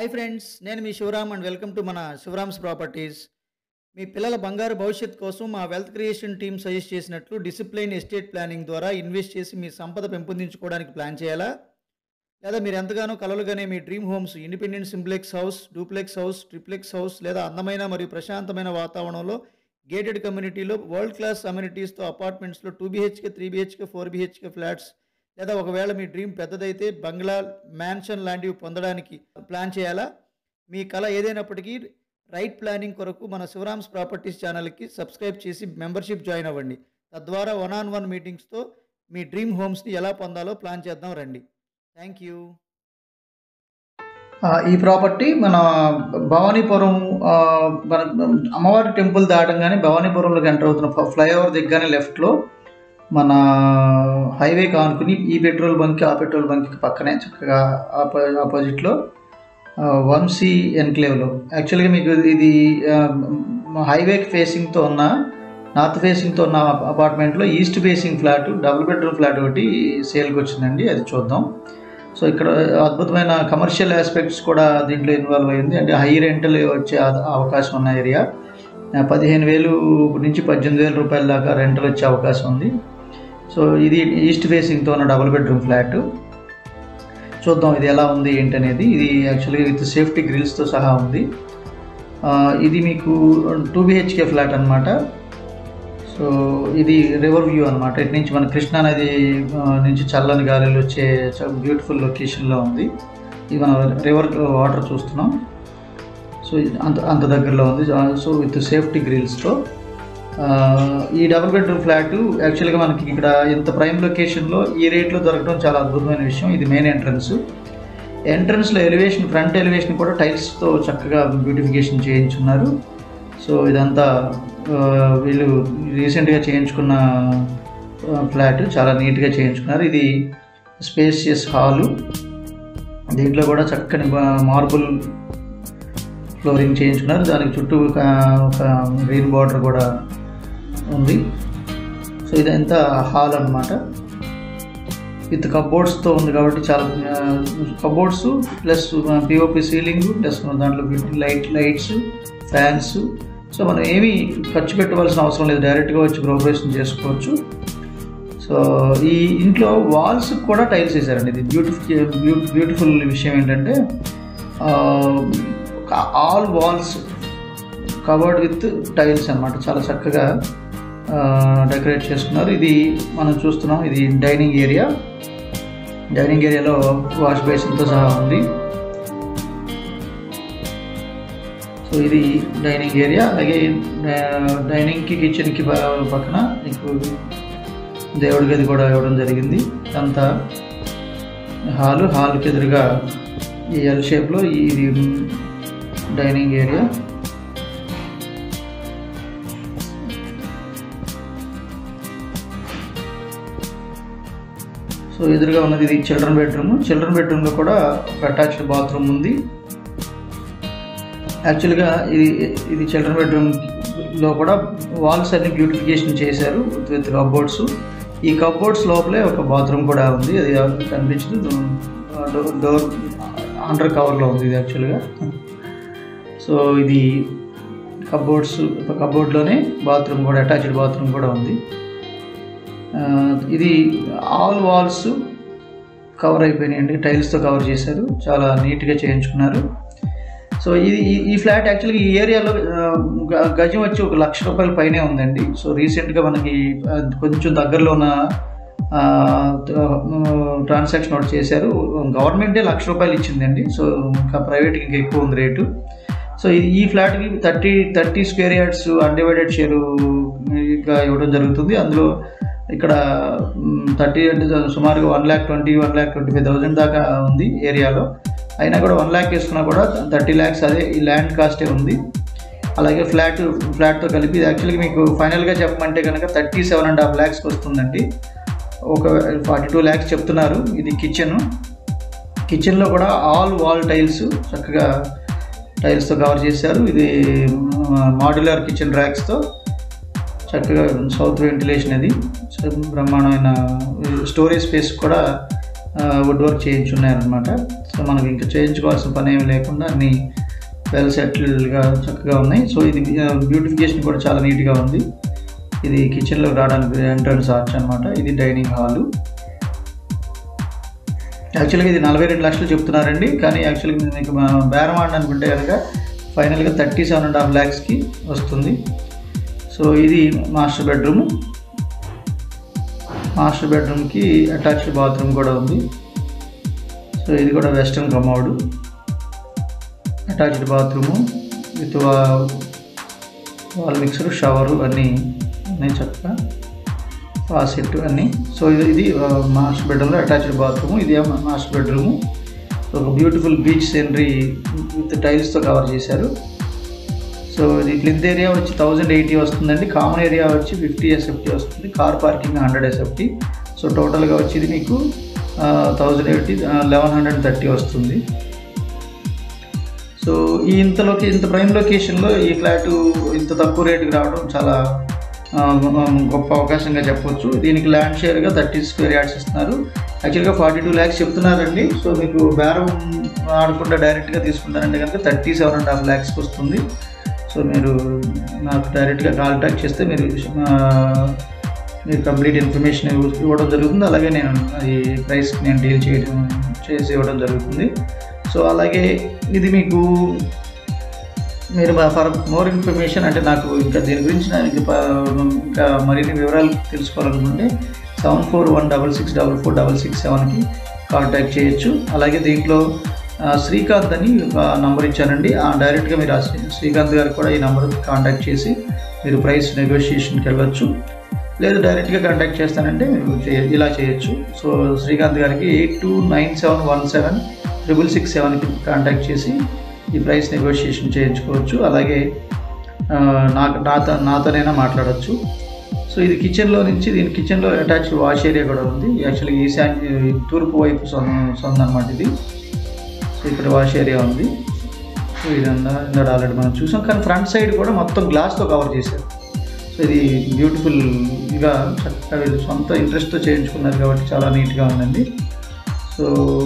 hi friends నేను మీ Sivaram and welcome to మన శివరామ్స్ ప్రాపర్టీస్ మీ పిల్లల బంగారు భవిష్యత్ కోసం మా వెల్త్ క్రియేషన్ టీమ్ సజెస్ట్ చేసినట్లు డిసిప్లైన్ ఎస్టేట్ ప్లానింగ్ ద్వారా ఇన్వెస్ట్ చేసి మీ సంపద పెంపొందించుకోవడానికి ప్లాన్ చేయాలా లేదా మీరు ఎంతగానో కలలుగానే మీ dream homes independent simplex house duplex house triplex house లేదా అందమైన మరియు ప్రశాంతమైన వాతావరణంలో గేటెడ్ కమ్యూనిటీలో వరల్డ్ క్లాస్ అమ్యూనిటీస్తో అపార్ట్మెంట్స్లో two BHK three BHK four BHK flats లేదా ఒకవేళ మీ డ్రీమ్ పెద్దదైతే బంగ్లా మ్యాన్షన్ లాంటివి పొందడానికి ప్లాన్ చేయాలా మీ కళ ఏదైనప్పటికీ రైట్ ప్లానింగ్ కొరకు మన శివరామ్స్ ప్రాపర్టీస్ ఛానల్కి సబ్స్క్రైబ్ చేసి మెంబర్షిప్ జాయిన్ అవ్వండి తద్వారా వన్ ఆన్ వన్ మీటింగ్స్తో మీ డ్రీమ్ హోమ్స్ని ఎలా పొందాలో ప్లాన్ చేద్దాం రండి థ్యాంక్ యూ ఈ ప్రాపర్టీ మన భవానీపురం ఆ, మన అమ్మవారి టెంపుల్ దాటంగానే భవానీపురంలోకి ఎంటర్ అవుతున్న ఫ్లైఓవర్ దగ్గరనే లెఫ్ట్లో మన హైవే కానుకుని ఈ పెట్రోల్ బంక్ ఆ పెట్రోల్ బంక్ పక్కనే చక్కగా ఆపో ఆపోజిట్లో ఆ, వంశీ ఎన్క్లేవ్లో యాక్చువల్గా మీకు ఇది ఆ, హైవేకి ఫేసింగ్తో ఉన్న నార్త్ ఫేసింగ్తో ఉన్న అపార్ట్మెంట్లో east facing flat double bedroom flat ఒకటి సేల్కి వచ్చిందండి అది చూద్దాం సో ఇక్కడ అద్భుతమైన కమర్షియల్ ఆస్పెక్ట్స్ కూడా దీంట్లో ఇన్వాల్వ్ అయింది అంటే హై రెంటల్ వచ్చే ఆ- అవకాశం ఉన్న ఏరియా ఆ, పదిహేను వేలు నుంచి పద్దెనిమిది వేల రూపాయల దాకా రెంటల్ వచ్చే అవకాశం ఉంది సో ఇది ఈస్ట్ ఫేసింగ్తో ఉన్న డబుల్ బెడ్రూమ్ ఫ్లాట్ చూద్దాం ఇది ఎలా ఉంది ఏంటనేది ఇది యాక్చువల్గా విత్ సేఫ్టీ గ్రిల్స్తో సహా ఉంది ఆ, ఇది మీకు టూ బిహెచ్కే ఫ్లాట్ అనమాట సో ఇది రివర్ వ్యూ అనమాట ఇటు నుంచి మన కృష్ణా నది ఆ, నుంచి చల్లని గాలులు వచ్చే బ్యూటిఫుల్ లొకేషన్లో ఉంది ఇది మనం రివర్ వాటర్ చూస్తున్నాం సో ఇది అంత అంత దగ్గరలో ఉంది సో విత్ సేఫ్టీ గ్రిల్స్తో ఈ డబుల్ బెడ్రూమ్ ఫ్లాట్ యాక్చువల్గా మనకి ఇక్కడ ఇంత ప్రైమ్ లొకేషన్లో ఈ రేట్లో దొరకడం చాలా అద్భుతమైన విషయం ఇది మెయిన్ ఎంట్రన్స్ ఎంట్రన్స్లో ఎలివేషన్ ఫ్రంట్ ఎలివేషన్ కూడా టైల్స్తో చక్కగా బ్యూటిఫికేషన్ చేయించున్నారు సో ఇదంతా ఆ, వీళ్ళు రీసెంట్గా చేయించుకున్న ఫ్లాట్ చాలా నీట్గా చేయించుకున్నారు ఇది స్పేసియస్ హాలు దీంట్లో కూడా చక్కని మార్బుల్ ఫ్లోరింగ్ చేయించుకున్నారు దానికి చుట్టూ ఒక ఒక గ్రీన్ బార్డర్ కూడా ఉంది సో ఇదంతా హాల్ అన్నమాట విత్ కబోర్డ్స్తో ఉంది కాబట్టి చాలా cupboards plus POP ceiling plus దాంట్లో లైట్ లైట్స్ ఫ్యాన్స్ సో మనం ఏమీ ఖర్చు పెట్టవలసిన అవసరం లేదు డైరెక్ట్గా వచ్చి గృహప్రవేశం చేసుకోవచ్చు సో ఈ ఇంట్లో వాల్స్ కూడా టైల్స్ వేసారండి ఇది బ్యూటిఫుల్ బ్యూటిఫుల్ విషయం ఏంటంటే all walls covered with tiles అన్నమాట చాలా చక్కగా డెకరేట్ చేసుకున్నారు ఇది మనం చూస్తున్నాం ఇది డైనింగ్ ఏరియా డైనింగ్ ఏరియాలో వాష్ బేసిన్తో సహా ఉంది సో ఇది డైనింగ్ ఏరియా అలాగే డా- డైనింగ్కి కిచెన్కి ప- పక్కన మీకు దేవుడి గది కూడా ఇవ్వడం జరిగింది అంతా హాలు హాల్కి ఎదురుగా ఈ ఎల్ షేప్లో ఇది డైనింగ్ ఏరియా సో ఎదురుగా ఉన్నది ఇది చిల్డ్రన్ బెడ్రూమ్ చిల్డ్రన్ బెడ్రూమ్లో కూడా ఒక అటాచ్డ్ బాత్రూమ్ ఉంది యాక్చువల్గా ఇది ఇది చిల్డ్రన్ బెడ్రూమ్లో కూడా వాల్స్ అన్ని బ్యూటిఫికేషన్ చేశారు విత్ కబోర్డ్స్ ఈ కబోర్డ్స్ లోపలే ఒక బాత్రూమ్ కూడా ఉంది అది కనిపించదు డోర్ అండర్ కవర్లో ఉంది ఇది యాక్చువల్గా సో ఇది కబోర్డ్స్ కబోర్డ్లోనే బాత్రూమ్ కూడా అటాచ్డ్ బాత్రూమ్ కూడా ఉంది ఆ, ఇది ఆల్ వాల్స్ కవర్ అయిపోయినాయండి టైల్స్తో కవర్ చేశారు చాలా నీట్గా చేయించుకున్నారు సో ఇది ఈ- ఈ ఫ్లాట్ యాక్చువల్గా ఈ ఏరియాలో ఆ, గ- గజం వచ్చి ఒక లక్ష రూపాయల పైనే ఉందండి సో రీసెంట్గా మనకి ఆ, కొంచెం దగ్గరలో ఉన్న ట్రాన్సాక్షన్ ఒకటి చేశారు గవర్నమెంటే లక్ష రూపాయలు ఇచ్చిందండి సో ఇంకా ప్రైవేట్కి ఇంకా ఎక్కువ ఉంది రేటు సో ఇది ఈ ఫ్లాట్కి thirty thirty square yards undivided share ఇంకా ఇవ్వడం జరుగుతుంది అందులో ఇక్కడ థర్టీ అంటే సుమారుగా one lakh twenty one lakh twenty five thousand దాకా ఉంది ఏరియాలో అయినా కూడా వన్ ల్యాక్ వేసుకున్నా కూడా థర్టీ ల్యాక్స్ అదే ఈ ల్యాండ్ కాస్టే ఉంది అలాగే ఫ్లాట్ ఫ్లాట్తో కలిపి ఇది యాక్చువల్గా మీకు ఫైనల్గా చెప్పమంటే కనుక థర్టీ సెవెన్ అండ్ హాఫ్ ల్యాక్స్కి వస్తుందండి ఒక ఫార్టీ టూ ల్యాక్స్ చెప్తున్నారు ఇది కిచెన్ కిచెన్లో కూడా ఆల్ వాల్ టైల్స్ చక్కగా టైల్స్తో కవర్ చేశారు ఇది మాడ్యులర్ కిచెన్ ర్యాక్స్తో చక్కగా సౌత్ వెంటిలేషన్ అది బ్రహ్మాండమైన స్టోరేజ్ స్పేస్ కూడా వుడ్ వర్క్ చేయించున్నారనమాట సో మనకి ఇంకా చేయించుకోవాల్సిన పని ఏమి లేకుండా అన్ని వెల్ సెటిల్డ్గా చక్కగా ఉన్నాయి సో ఇది బ్యూటిఫికేషన్ కూడా చాలా నీట్గా ఉంది ఇది కిచెన్లో రావడానికి ఎంట్రన్స్ ఆర్చ్ అనమాట ఇది డైనింగ్ హాలు యాక్చువల్గా ఇది నలభై రెండు లక్షలు చెప్తున్నారండి కానీ యాక్చువల్గా మీకు మనం బేరం ఆడని అనుకుంటే కనుక ఫైనల్గా థర్టీ సెవెన్ అండ్ హాఫ్ ల్యాక్స్కి వస్తుంది సో ఇది మాస్టర్ బెడ్రూమ్ మాస్టర్ బెడ్రూమ్కి అటాచ్డ్ బాత్రూమ్ కూడా ఉంది సో ఇది కూడా western commode attached bathroom with wall mixer shower అన్నీ ఉన్నాయి చక్కగా ఫాసెట్ అన్నీ సో ఇది ఇది మాస్టర్ బెడ్రూమ్లో అటాచ్డ్ బాత్రూము ఇది మాస్టర్ బెడ్రూము ఒక బ్యూటిఫుల్ బీచ్ సీనరీ విత్ టైల్స్తో కవర్ చేశారు సో ఇది ప్లింత్ ఏరియా వచ్చి థౌజండ్ ఎయిటీ వస్తుందండి కామన్ ఏరియా వచ్చి ఫిఫ్టీ ఎస్ఎఫ్టీ వస్తుంది car parking hundred SFT so టోటల్గా వచ్చి ఇది మీకు thousand eighty eleven hundred thirty వస్తుంది సో ఈ ఇంతలోకి ఇంత ప్రైమ్ లొకేషన్లో ఈ ఫ్లాట్ ఇంత తక్కువ రేటుకి రావడం చాలా ఆ, గొప్ప అవకాశంగా చెప్పొచ్చు దీనికి ల్యాండ్ షేర్గా థర్టీ స్క్వేర్ యార్డ్స్ ఇస్తున్నారు యాక్చువల్గా ఫార్టీ టూ ల్యాక్స్ చెప్తున్నారండి సో మీకు బేరం ఆడకుండా డైరెక్ట్గా తీసుకుంటారంటే కనుక థర్టీ సెవెన్ అండ్ హాఫ్ ల్యాక్స్కి వస్తుంది సో మీరు నాకు డైరెక్ట్గా కాంటాక్ట్ చేస్తే మీరు ఆ, మీరు కంప్లీట్ ఇన్ఫర్మేషన్ ఇవ్వ- ఇవ్వడం జరుగుతుంది అలాగే నేను ఈ ప్రైస్కి నేను డీల్ చేయడం చేసి ఇవ్వడం జరుగుతుంది సో అలాగే ఇది మీకు మీరు ఫర్ మోర్ ఇన్ఫర్మేషన్ అంటే నాకు ఇంకా దీని గురించి నాకు ఇంకా ప- ఇంకా మరిన్ని వివరాలు తెలుసుకోవాలనుకుంటే seven four one double six double four double six సెవెన్కి కాంటాక్ట్ చేయొచ్చు అలాగే దీంట్లో ఆ, శ్రీకాంత్ అని ఒక నంబర్ ఇచ్చానండి ఆ డైరెక్ట్గా మీరు ఆ శ్రీ- శ్రీకాంత్ గారికి కూడా ఈ నెంబర్కి కాంటాక్ట్ చేసి మీరు ప్రైస్ నెగోషియేషన్కి వెళ్ళొచ్చు లేదు డైరెక్ట్గా కాంటాక్ట్ చేస్తానంటే మీరు చే- ఇలా చేయొచ్చు సో శ్రీకాంత్ గారికి eight two nine seven one seven triple six సెవెన్కి కాంటాక్ట్ చేసి ఈ ప్రైస్ నెగోషియేషన్ చేయించుకోవచ్చు అలాగే ఆ, నాకు నాతో నాతోనైనా మాట్లాడచ్చు సో ఇది కిచెన్లో నుంచి దీని కిచెన్లో అటాచ్డ్ వాష్ ఏరియా కూడా ఉంది యాక్చువల్లీ ఈశాన్ తూర్పు వైపు సొంత సొంత అనమాట ఇది సో ఇక్కడ వాష్ ఏరియా ఉంది సో ఇదంతా ఇందాక ఆల్రెడీ మనం చూసాం కానీ ఫ్రంట్ సైడ్ కూడా మొత్తం గ్లాస్తో కవర్ చేశారు సో ఇది బ్యూటిఫుల్గా చక్కగా వీళ్ళు సొంత ఇంట్రెస్ట్తో చేయించుకున్నారు కాబట్టి చాలా నీట్గా ఉందండి సో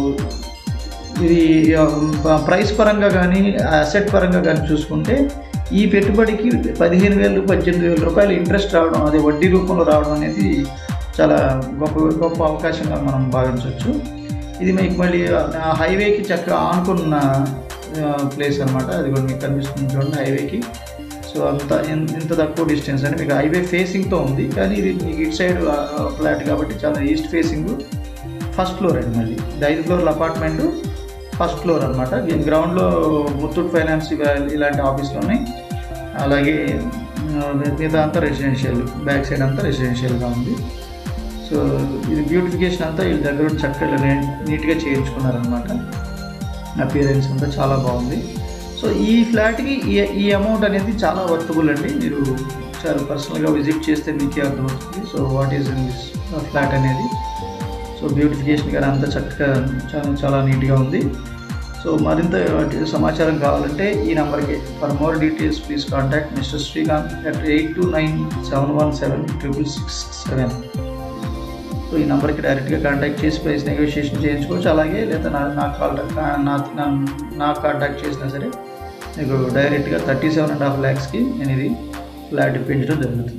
ఇది ఆ, ప్రైస్ పరంగా కానీ అసెట్ పరంగా కానీ చూసుకుంటే ఈ పెట్టుబడికి పదిహేను వేలు పద్దెనిమిది వేల రూపాయలు ఇంట్రెస్ట్ రావడం అదే వడ్డీ రూపంలో రావడం అనేది చాలా గొప్ప గొప్ప అవకాశంగా మనం భావించవచ్చు ఇది మీకు మళ్ళీ ఆ హైవేకి చక్కగా ఆనుకున్న ప్లేస్ అనమాట అది కూడా మీకు కనిపిస్తుంది చూడండి హైవేకి సో అంత ఇన్- ఇంత తక్కువ డిస్టెన్స్ అంటే మీకు హైవే ఫేసింగ్తో ఉంది కానీ ఇది మీకు ఇటు సైడ్ ఫ్లాట్ కాబట్టి చాలా ఈస్ట్ ఫేసింగ్ ఫస్ట్ ఫ్లోర్ అండి మళ్ళీ ఇది ఐదు ఫ్లోర్ల అపార్ట్మెంట్ ఫస్ట్ ఫ్లోర్ అనమాట దీని గ్రౌండ్లో ముత్తూట్ ఫైనాన్స్ ఇవ- ఇలాంటి ఆఫీసులు ఉన్నాయి అలాగే ఆ, మిగతా అంతా రెసిడెన్షియల్ బ్యాక్ సైడ్ అంతా రెసిడెన్షియల్గా ఉంది సో ఇది బ్యూటిఫికేషన్ అంతా వీళ్ళ దగ్గర ఉండి చక్కగా నే- నీట్గా చేయించుకున్నారనమాట అపియరెన్స్ అంతా చాలా బాగుంది సో ఈ ఫ్లాట్కి ఈ ఈ అమౌంట్ అనేది చాలా వర్తబుల్ అండి మీరు చాలా పర్సనల్గా విజిట్ చేస్తే మీకే అర్థమవుతుంది so what is in this flat అనేది సో బ్యూటిఫికేషన్ కానీ అంతా చక్కగా చాలా చాలా నీట్గా ఉంది సో మరింత సమాచారం కావాలంటే ఈ నెంబర్కి for more details please contact mister Srikanth at eight two nine seven one seven triple six seven so ఈ నెంబర్కి డైరెక్ట్గా కాంటాక్ట్ చేసి ప్రైస్ నెగోషియేషన్ చేయించుకోవచ్చు అలాగే లేదా నా నాకు కాంటాక్ట్ నా నా- నాకు కాంటాక్ట్ చేసినా సరే మీకు డైరెక్ట్గా థర్టీ సెవెన్ అండ్ హాఫ్ ల్యాక్స్కి నేను ఇది ఫ్లాట్ ఇప్పించడం జరుగుతుంది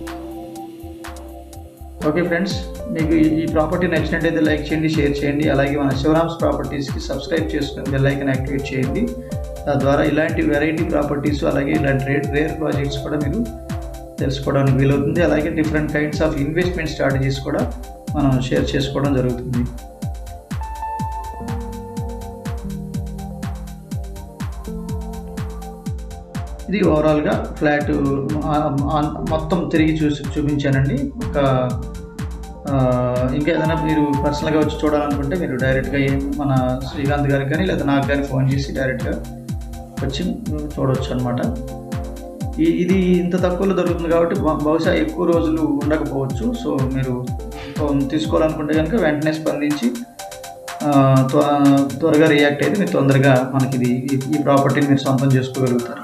ఓకే ఫ్రెండ్స్ మీకు ఈ- ఈ ప్రాపర్టీ నచ్చినట్టయితే లైక్ చేయండి షేర్ చేయండి అలాగే మన శివరామ్స్ ప్రాపర్టీస్కి సబ్స్క్రైబ్ చేసుకుని బెల్ ఐకన్ యాక్టివేట్ చేయండి తద్వారా ఇలాంటి వెరైటీ ప్రాపర్టీస్ అలాగే ఇలాంటి రేట్ రేర్ ప్రాజెక్ట్స్ కూడా మీరు తెలుసుకోవడానికి వీలవుతుంది అలాగే different kinds of investment strategies కూడా మనం షేర్ చేసుకోవడం జరుగుతుంది ఇది ఓవరాల్గా ఫ్లాట్ మొత్తం తిరిగి చూసి చూపించానండి ఒక ఆ, ఇంకా ఏదైనా మీరు పర్సనల్గా వచ్చి చూడాలనుకుంటే మీరు డైరెక్ట్గా ఏం మన శ్రీకాంత్ గారికి కానీ లేదా నాకు కానీ ఫోన్ చేసి డైరెక్ట్గా వచ్చి చూడవచ్చు అనమాట ఈ ఇది ఇంత తక్కువలో దొరుకుతుంది కాబట్టి బహు- బహుశా ఎక్కువ రోజులు ఉండకపోవచ్చు సో మీరు ఫోన్ తీసుకోవాలనుకుంటే కనుక వెంటనే స్పందించి ఆ, త్వ- త్వరగా రియాక్ట్ అయితే మీరు తొందరగా మనకి ఇది ఈ- ఈ ప్రాపర్టీని మీరు సొంతం చేసుకోగలుగుతారు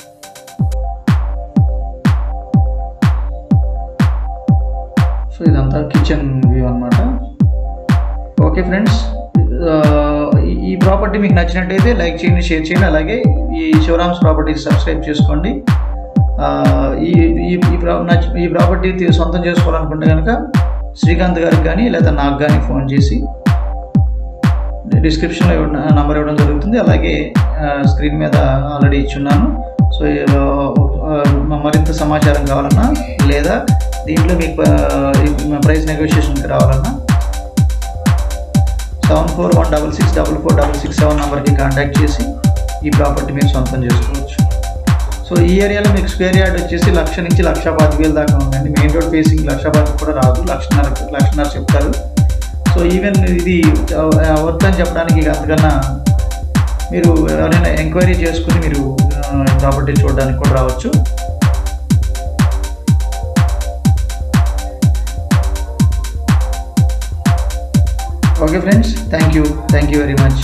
సో ఇదంతా కిచెన్ వ్యూ అనమాట ఓకే ఫ్రెండ్స్ ఈ ప్రాపర్టీ మీకు నచ్చినట్టయితే లైక్ చేయండి షేర్ చేయండి అలాగే ఈ శివరామ్స్ ప్రాపర్టీస్ సబ్స్క్రైబ్ చేసుకోండి ఆ, ఈ ఈ ఈ ప్రా- నచ్చ- ఈ ప్రాపర్టీ తీ- సొంతం చేసుకోవాలనుకుంటే కనుక శ్రీకాంత్ గారికి కానీ లేదా నాకు కానీ ఫోన్ చేసి డిస్క్రిప్షన్లో ఇవ్వడం నంబర్ ఇవ్వడం జరుగుతుంది అలాగే ఆ, స్క్రీన్ మీద ఆల్రెడీ ఇచ్చున్నాను సో ఆ, ఆ, మరింత సమాచారం కావాలన్నా లేదా దీంట్లో మీకు ఆ, ప్రైస్ నెగోషియేషన్కి రావాలన్నా seven four one double six double four double six seven నెంబర్కి కాంటాక్ట్ చేసి ఈ ప్రాపర్టీ మీరు సొంతం చేసుకోవచ్చు సో ఈ ఏరియాలో మీకు స్క్వేర్ యార్డ్ వచ్చేసి లక్ష నుంచి లక్ష పాతిక వేలు దాకా ఉందండి మెయిన్ రోడ్ ఫేసింగ్ లక్ష పాతిక కూడా రాదు లక్షన్నర లక్షన్నర చెప్తారు సో ఈవెన్ ఇది వర్త్ అని చెప్పడానికి ఇక అంతకన్నా మీరు ఎవరైనా ఎంక్వైరీ చేసుకుని మీరు ప్రాపర్టీ చూడడానికి కూడా రావచ్చు okay friends thank you thank you very much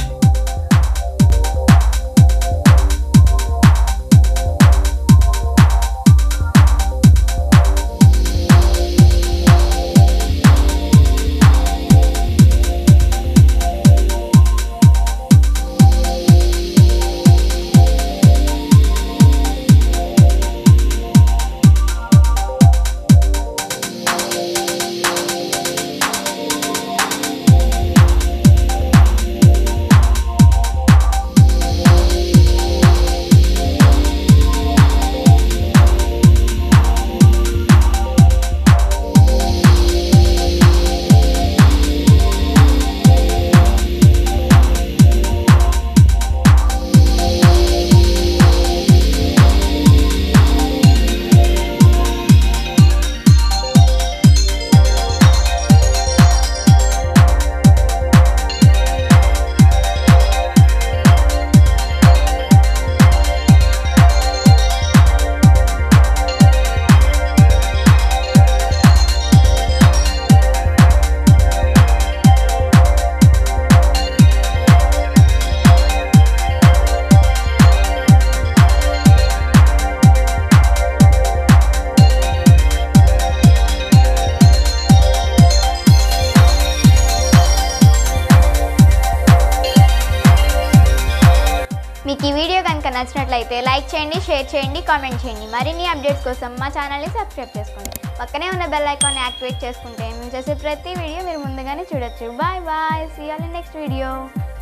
మీకు ఈ వీడియో కనుక నచ్చినట్లయితే లైక్ చేయండి షేర్ చేయండి కామెంట్ చేయండి మరిన్ని అప్డేట్స్ కోసం మా ఛానల్ని సబ్స్క్రైబ్ చేసుకోండి పక్కనే ఉన్న బెల్ ఐకాన్ని యాక్టివేట్ చేసుకుంటే మేము చేసే ప్రతి వీడియో మీరు ముందుగానే చూడొచ్చు bye bye see all next video